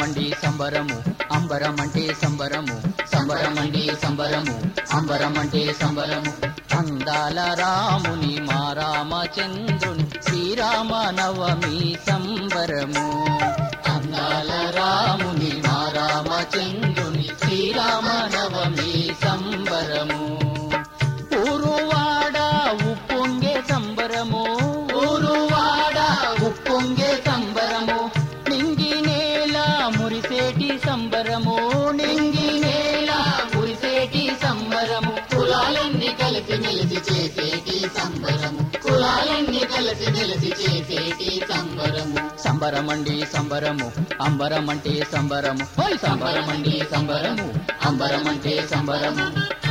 సంబరమండి సంబరము అంబరమంటే సంబరము సంబరమండి సంబరము అంబరమంటే సంబరము అందాల రాముని మా రామచంద్రుని శ్రీరామ నవమి సంబరము అందాల రాముని మా రామచంద్రుని శ్రీరామ నవమి సంబరము ఊరువాడ ఉప్పొంగే సంబరము ఊరువాడ ఉప్పొంగే సంబరము నింగి నేల మురిసేటి సంబరము నింగి నేల మురిసేటి సంబరము కులాలన్నీ కలిసి మెలిసి చేసేటి సంబరము కులాలన్నీ కలిసి మెలిసి చేసేటి సంబరము సంబరమండి సంబరము అంబరమంటే సంబరము ఓయ్ సంబరమండి సంబరము అంబరమంటే సంబరము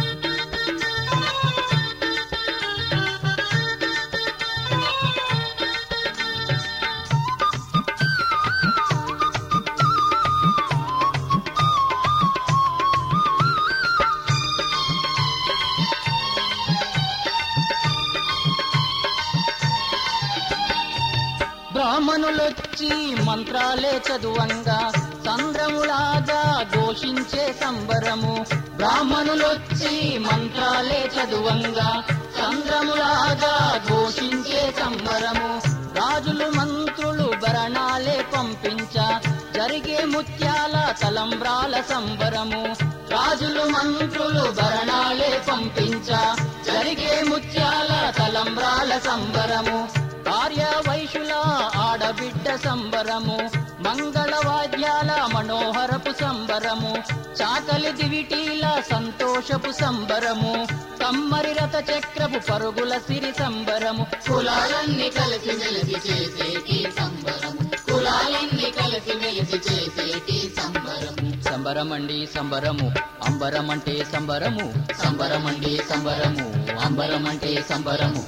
బ్రాహ్మణులొచ్చి మంత్రాలే చదువంగా సంద్రములాగా ఘోషించే సంబరము బ్రాహ్మణులొచ్చి మంత్రాలే చదువంగా సంద్రములాగా ఘోషించే సంబరము రాజులు మంత్రులు భరణాలే పంపించ జరిగే ముత్యాల తలంబ్రాల సంబరము రాజులు మంత్రులు భరణాలే పంపించ జరిగే ముత్యాల తలంబ్రాల సంబరము భార్య వైశుల ఆడబిడ్డ సంబరము మంగళ వాద్యాల మనోహరపు సంబరము చాకలి దివిటీల సంతోషపు సంబరము కమ్మరి రథ చక్రపు పరుగుల సిరి సంబరము కులాలన్నీ కలిసి మెలిసి చేసేటి సంబరము కులాలన్నీ కలిసి మెలిసి చేసేటి సంబరము సంబరమండి సంబరము అంబరమంటే సంబరము సంబరమండి సంబరము అంబరమంటే సంబరము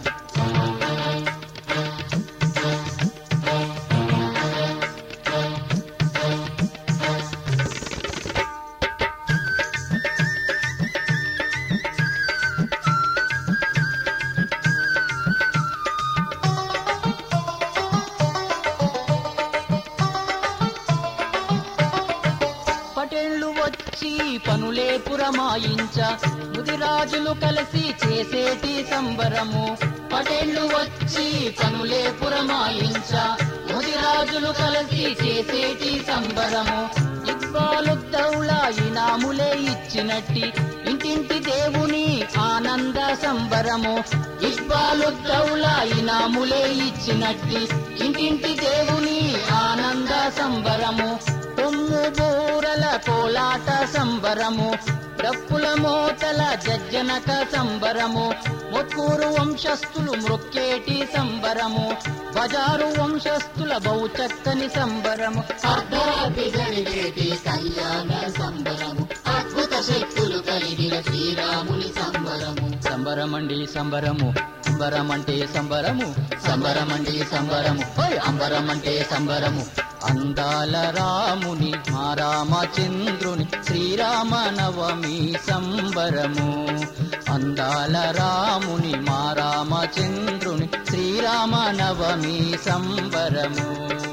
పటేళ్లు వచ్చి పనులే పురమాయించ ముదిరాజులు కలిసి చేసేటి సంబరము పటేళ్లు వచ్చి పనులే పురమాయించ ముదిరాజులు కలిసి చేసేటి సంబరము ఇక్బాలుద్దౌలా ఇనాములే ఇచ్చినట్టి ఇంటింటి దేవుని ఆనంద సంబరము ఇక్బాలుద్దౌలా ఇనాములే ఇచ్చినట్టి ఇంటింటి దేవుని ఆనంద సంబరము కొమ్ము బూరల కోలాట సంబరము డప్పుల మోతల జజ్జనక సంబరము మొక్కూరు వంశస్థులు మృక్కేటి సంబరము బజారు వంశస్థుల బహుచక్కని సంబరము అర్ధరాత్రి జరిగేటి కళ్యాణ సంబరము అద్భుత శక్తులు కలిగిన శ్రీరాముని సంబరము సంబరమండి సంబరము అంబరమంటే సంబరము సంబరమండి సంబరము ఓయ్ అంబరమంటే సంబరము అందాల రాముని మా రామచంద్రుని శ్రీరామ నవమి సంబరము అందాల రాముని మా రామచంద్రుని శ్రీరామ నవమి సంబరము